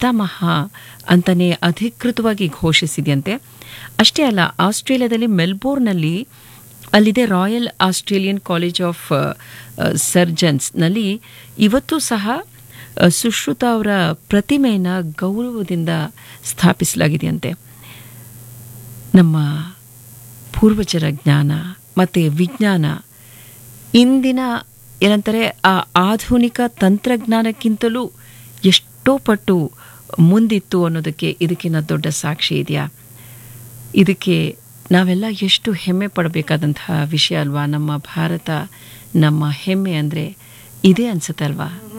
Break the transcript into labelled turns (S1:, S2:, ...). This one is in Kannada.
S1: ಪಿತಾಮಹ ಅಂತಲೇ ಅಧಿಕೃತವಾಗಿ ಘೋಷಿಸಿದೆಯಂತೆ ಅಷ್ಟೇ ಅಲ್ಲ ಆಸ್ಟ್ರೇಲಿಯಾದಲ್ಲಿ ಮೆಲ್ಬೋರ್ನ್ನಲ್ಲಿ ಅಲ್ಲಿದೆ ರಾಯಲ್ ಆಸ್ಟ್ರೇಲಿಯನ್ ಕಾಲೇಜ್ ಆಫ್ ಸರ್ಜನ್ಸ್ನಲ್ಲಿ ಇವತ್ತು ಸಹ ಅ, ಸುಶ್ರುತ ಅವರ ಪ್ರತಿಮೆಯನ್ನು ಗೌರವದಿಂದ ಸ್ಥಾಪಿಸಲಾಗಿದೆಯಂತೆ ನಮ್ಮ ಪೂರ್ವಜರ ಜ್ಞಾನ ಮತ್ತು ವಿಜ್ಞಾನ ಇಂದಿನ ಏನಂತಾರೆ ಆ ಆಧುನಿಕ ತಂತ್ರಜ್ಞಾನಕ್ಕಿಂತಲೂ ಎಷ್ಟೋ ಪಟ್ಟು ಮುಂದಿತ್ತು ಅನ್ನೋದಕ್ಕೆ ಇದಕ್ಕಿಂತ ದೊಡ್ಡ ಸಾಕ್ಷಿ ಇದೆಯಾ ಇದಕ್ಕೆ ನಾವೆಲ್ಲ ಎಷ್ಟು ಹೆಮ್ಮೆ ಪಡಬೇಕಾದಂತಹ ವಿಷಯ ಅಲ್ವಾ ನಮ್ಮ ಭಾರತ ನಮ್ಮ ಹೆಮ್ಮೆ ಅಂದರೆ ಇದೇ ಅನ್ಸುತ್ತಲ್ವಾ